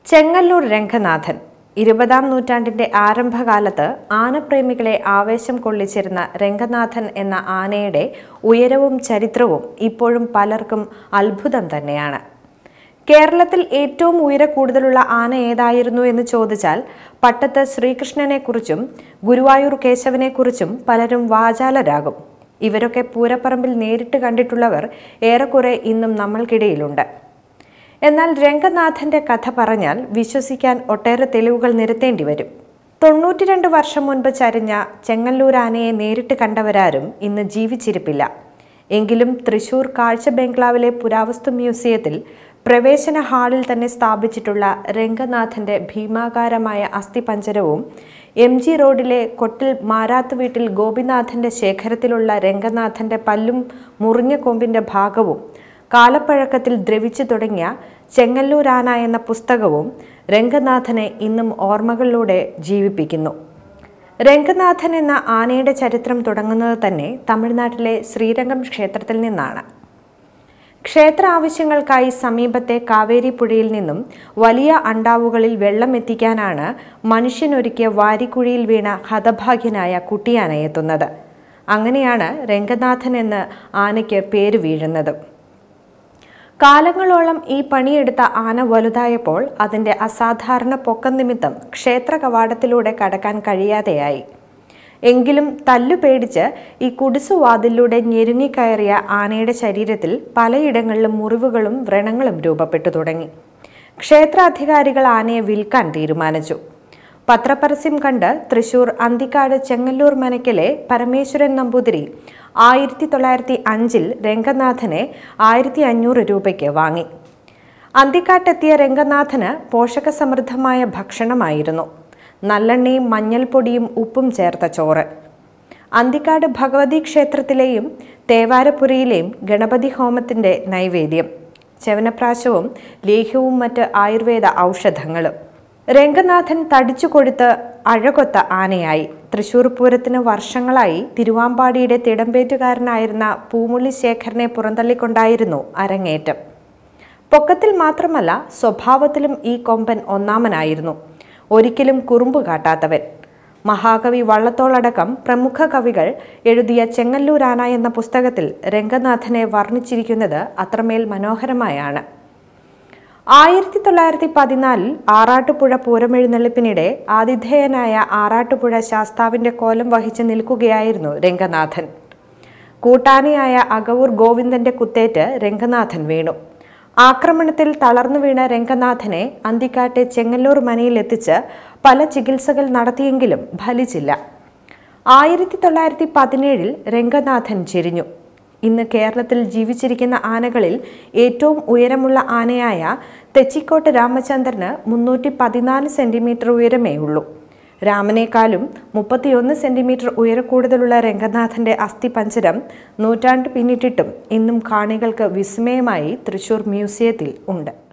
ചെങ്ങല്ലൂർ രംഗനാഥൻ ഇരുപതാം നൂറ്റാണ്ടിന്റെ ആരംഭകാലത്ത് ആനപ്രേമികളെ ആവേശം കൊള്ളിച്ചിരുന്ന രംഗനാഥൻ എന്ന ആനയുടെ ഉയരവും ചരിത്രവും ഇപ്പോഴും പലർക്കും അത്ഭുതം തന്നെയാണ് കേരളത്തിൽ ഏറ്റവും ഉയര കൂടുതലുള്ള ആന ഏതായിരുന്നു എന്ന് ചോദിച്ചാൽ പട്ടത്ത് ശ്രീകൃഷ്ണനെക്കുറിച്ചും ഗുരുവായൂർ കേശവനെക്കുറിച്ചും പലരും വാചാലരാകും ഇവരൊക്കെ പൂരപ്പറമ്പിൽ നേരിട്ട് കണ്ടിട്ടുള്ളവർ ഏറെക്കുറെ ഇന്നും നമ്മൾക്കിടയിലുണ്ട് എന്നാൽ രംഗനാഥന്റെ കഥ പറഞ്ഞാൽ വിശ്വസിക്കാൻ ഒട്ടേറെ തെളിവുകൾ നിരത്തേണ്ടി വരും തൊണ്ണൂറ്റിരണ്ട് വർഷം മുൻപ് ചരിഞ്ഞ ചെങ്ങല്ലൂർ ആനയെ നേരിട്ട് കണ്ടവരാരും ഇന്ന് ജീവിച്ചിരിപ്പില്ല എങ്കിലും തൃശൂർ കാഴ്ച ബംഗ്ലാവിലെ പുരാവസ്തു മ്യൂസിയത്തിൽ പ്രവേശന ഹാളിൽ തന്നെ സ്ഥാപിച്ചിട്ടുള്ള രംഗനാഥന്റെ ഭീമാകാരമായ അസ്ഥിപഞ്ചരവും എം ജി റോഡിലെ കൊട്ടിൽ മാരാത്ത് വീട്ടിൽ ഗോപിനാഥന്റെ ശേഖരത്തിലുള്ള രംഗനാഥന്റെ പല്ലും മുറിഞ്ഞ കൊമ്പിന്റെ ഭാഗവും കാലപ്പഴക്കത്തിൽ ദ്രവിച്ചു തുടങ്ങിയ ചെങ്ങല്ലൂരാന എന്ന പുസ്തകവും രംഗനാഥനെ ഇന്നും ഓർമ്മകളിലൂടെ ജീവിപ്പിക്കുന്നു രംഗനാഥൻ എന്ന ആനയുടെ ചരിത്രം തുടങ്ങുന്നത് തന്നെ തമിഴ്നാട്ടിലെ ശ്രീരംഗം ക്ഷേത്രത്തിൽ നിന്നാണ് ക്ഷേത്ര ആവശ്യങ്ങൾക്കായി സമീപത്തെ കാവേരി പുഴയിൽ നിന്നും വലിയ അണ്ടാവുകളിൽ വെള്ളം എത്തിക്കാനാണ് മനുഷ്യനൊരുക്കിയ വാരിക്കുഴിയിൽ വീണ ഹതഭാഗ്യനായ കുട്ടിയാന എത്തുന്നത് അങ്ങനെയാണ് രംഗനാഥൻ എന്ന് ആനയ്ക്ക് പേര് വീഴുന്നത് കാലങ്ങളോളം ഈ പണിയെടുത്ത ആന വലുതായപ്പോൾ അതിൻ്റെ അസാധാരണ പൊക്കം നിമിത്തം ക്ഷേത്ര കവാടത്തിലൂടെ കടക്കാൻ കഴിയാതെയായി എങ്കിലും തല്ലു പേടിച്ച് ഈ കുടിസുവാതിലൂടെ ഞെരുങ്ങിക്കയറിയ ആനയുടെ ശരീരത്തിൽ പലയിടങ്ങളിലും മുറിവുകളും വ്രണങ്ങളും രൂപപ്പെട്ടു തുടങ്ങി ക്ഷേത്രാധികാരികൾ ആനയെ വിൽക്കാൻ തീരുമാനിച്ചു പത്രപരസ്യം കണ്ട് തൃശൂർ അന്തിക്കാട് ചെങ്ങല്ലൂർ മനക്കിലെ പരമേശ്വരൻ നമ്പൂതിരി ആയിരത്തി തൊള്ളായിരത്തി അഞ്ചിൽ രംഗനാഥനെ ആയിരത്തി അഞ്ഞൂറ് രൂപയ്ക്ക് വാങ്ങി അന്തിക്കാട്ടെത്തിയ രംഗനാഥന് പോഷകസമൃദ്ധമായ ഭക്ഷണമായിരുന്നു നല്ലെണ്ണയും മഞ്ഞൾപ്പൊടിയും ഉപ്പും ചേർത്ത ചോറ് അന്തിക്കാട് ഭഗവതി ക്ഷേത്രത്തിലെയും തേവാരപുരയിലെയും ഗണപതി ഹോമത്തിൻ്റെ നൈവേദ്യം ചവനപ്രാശവും ലേഹ്യവും മറ്റ് ആയുർവേദ ഔഷധങ്ങളും രംഗനാഥൻ തടിച്ചു കൊടുത്ത് അഴകൊത്ത ആനയായി തൃശൂർ പൂരത്തിന് വർഷങ്ങളായി തിരുവാമ്പാടിയുടെ തിടമ്പേറ്റുകാരനായിരുന്ന പൂമുള്ളി ശേഖരനെ പുറന്തള്ളിക്കൊണ്ടായിരുന്നു അരങ്ങേറ്റം പൊക്കത്തിൽ മാത്രമല്ല സ്വഭാവത്തിലും ഈ കൊമ്പൻ ഒന്നാമനായിരുന്നു ഒരിക്കലും കുറുമ്പ് കാട്ടാത്തവൻ മഹാകവി വള്ളത്തോളടക്കം പ്രമുഖ കവികൾ എഴുതിയ ചെങ്ങല്ലൂരാന എന്ന പുസ്തകത്തിൽ രംഗനാഥനെ വർണ്ണിച്ചിരിക്കുന്നത് അത്രമേൽ മനോഹരമായാണ് ആയിരത്തി തൊള്ളായിരത്തി പതിനാലിൽ ആറാട്ടുപുഴ പൂരമെഴുന്നള്ളിപ്പിനിടെ ആതിഥേയനായ ആറാട്ടുപുഴ ശാസ്താവിന്റെ കോലം വഹിച്ച് നിൽക്കുകയായിരുന്നു രംഗനാഥൻ കൂട്ടാനിയായ അകവൂർ ഗോവിന്ദന്റെ കുത്തേറ്റ് രംഗനാഥൻ വീണു ആക്രമണത്തിൽ തളർന്നു വീണ രംഗനാഥനെ അന്തിക്കാട്ടെ ചെങ്ങല്ലൂർ മനയിലെത്തിച്ച് പല ചികിത്സകൾ നടത്തിയെങ്കിലും ഫലിച്ചില്ല ആയിരത്തി തൊള്ളായിരത്തി പതിനേഴിൽ രംഗനാഥൻ ചെരിഞ്ഞു ഇന്ന് കേരളത്തിൽ ജീവിച്ചിരിക്കുന്ന ആനകളിൽ ഏറ്റവും ഉയരമുള്ള ആനയായ തെച്ചിക്കോട്ട് രാമചന്ദ്രന് മുന്നൂറ്റി പതിനാല് സെന്റിമീറ്റർ ഉയരമേ ഉള്ളൂ രാമനേക്കാളും മുപ്പത്തിയൊന്ന് സെന്റിമീറ്റർ ഉയരക്കൂടുതലുള്ള രംഗനാഥന്റെ അസ്ഥിപഞ്ചരം നൂറ്റാണ്ട് പിന്നിട്ടിട്ടും ഇന്നും കാണികൾക്ക് വിസ്മയമായി തൃശൂർ മ്യൂസിയത്തിൽ ഉണ്ട്